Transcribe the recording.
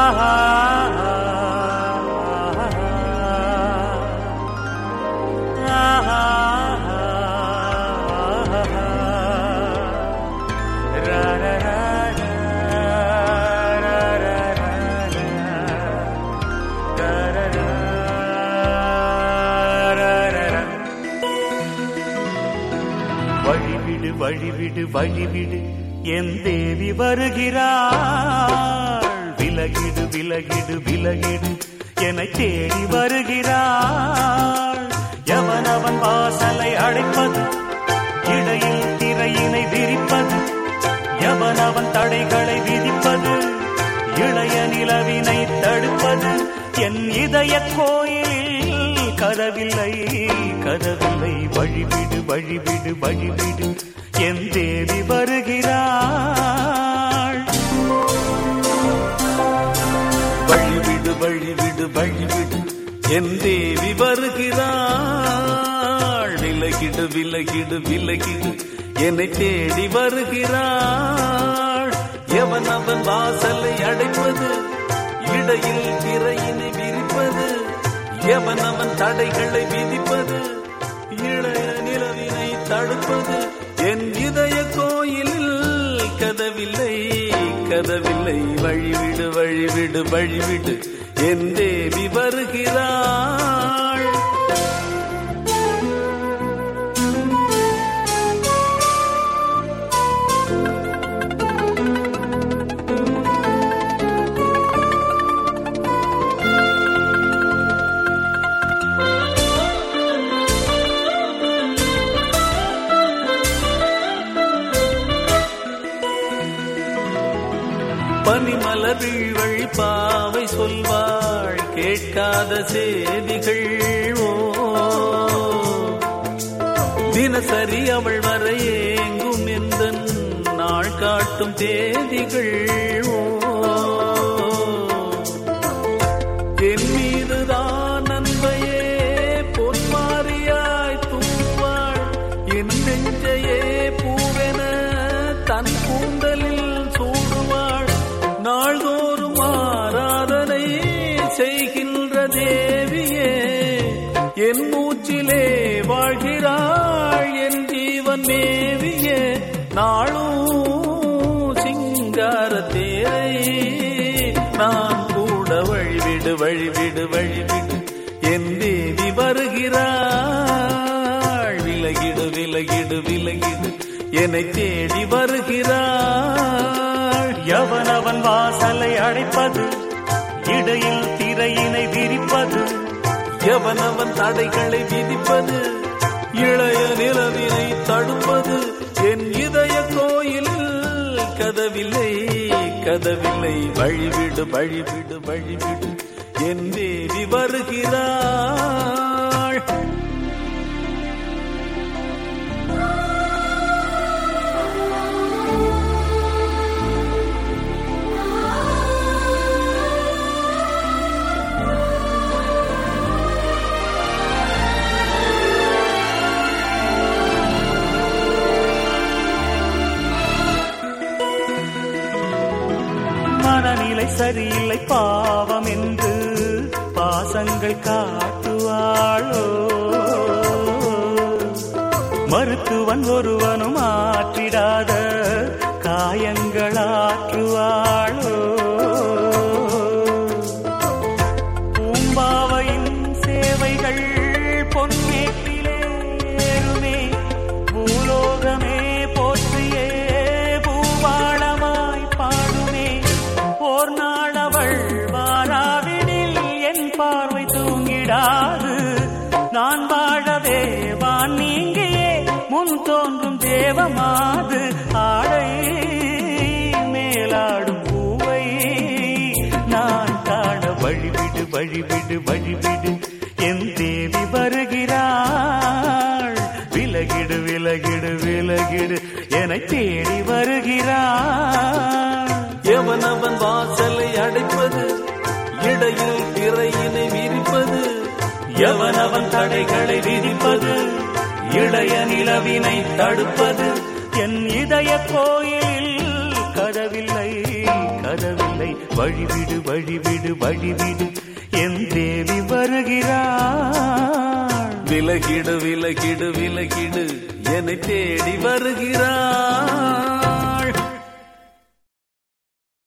வழிவிடு வழிவிடு வழிவிடு என் தேவி வருகிறாள் விலகிடு விலகிடு விலகிடு என்னை தேடி வருகிறாள் எவனவன் வாசலை அடைப்பது இடையில் திரையினை விரிப்பது எவனவன் தடைகளை விதிப்பது இளைய நிலவினை தடுப்பது என் இதய கோயிலில் கதவில்லை கதவில்லை வழிவிடு வழிவிடு வழிவிடு என் தேவி வருகிறாள் வழிவிடு வழிவிடு வழிவிடு என் தேவி வருகிறாள் விலகிடு விலகிடு விலகிடு என்னை தேடி வருகிறாள் எவன் அவன் வாசலை அடைப்பது இடையில் திரையினை விரிப்பது எவன் அவன் தடைகளை விதிப்பது இளைய நிலவினை தடுப்பது என் இதய கோயிலில் கதவில்லை கதவில்லை வழிவிடு வழிவிடு வழிவிடு என் தேவி வருகிறாள் பனிமலர் வீழ்வள் பாவை சொல்வாள் கேட்காத செய்திகள் ஓ தினசரி அவள் வர ஏங்கும் எந்த நாள் காட்டும் தேதிகள் ஓ என் மீதுதான் அன்பையே பொன்மாரியாய் தூவாள் என் நெஞ்சையே பூவென தன் கூந்தலில் சூடுவாள் நாள்தோறும் ஆராதனை செய்கின்ற தேவியே என் மூச்சிலே வாழ்கிறாள் என் ஜீவன் மேவியே நாளும் சிங்கார தேரை நான் கூட வழிவிடு வழிவிடு வழிவிடு என் தேவி வருகிறாள் விலகிடு விலகிடு விலகிடு என்னை தேடி வருகிறாள் எவனவன் வாசலை அடைப்பது இடையில் திரையினை விரிப்பது எவனவன் தடைகளை விதிப்பது இளைய நிலவினை தடுப்பது என் இதய கோயிலில் கதவில்லை கதவில்லை வழிவிடு வழிவிடு வழிவிடு என் தேவி வருகிறாள் மனநிலை சரியில்லை பாவம் என்று பாசங்கள் காட்டுவாளோ மருத்துவன் ஒருவனும் ஆற்றிடாத காயங்களாற்றுவாளோ பூம்பாவையின் சேவைகள் பொன்னேட்டிலே ஏறுமே பூலோகமே போற்றியே பூவாளமாய் பாடுமே ஓர் நாளவள் வாராவிடில் என் பார்வை தூங்கிடாது நான் வாழவே வான் நீங்கியே முன் தோன்றும் தேவமாது ஆடை மேலாடும் பூவை நான் காண வழிவிடு வழிவிடு வழிவிடு என் தேவி வருகிறாள் விலகிடு விலகிடு விலகிடு என தேடி வருகிறாள் எவனவன் வாசலை அடைப்பது இடையில் திரையினை விரிப்பது எவனவன் தடைகளை விதிப்பது இளைய நிலவினை தடுப்பது என் இதய கோயிலில் கதவில்லை கதவில்லை வழிவிடு வழிவிடு வழிவிடு என் தேவி வருகிறாள் விலகிடு விலகிடு விலகிடு என்னை தேடி வருகிறான்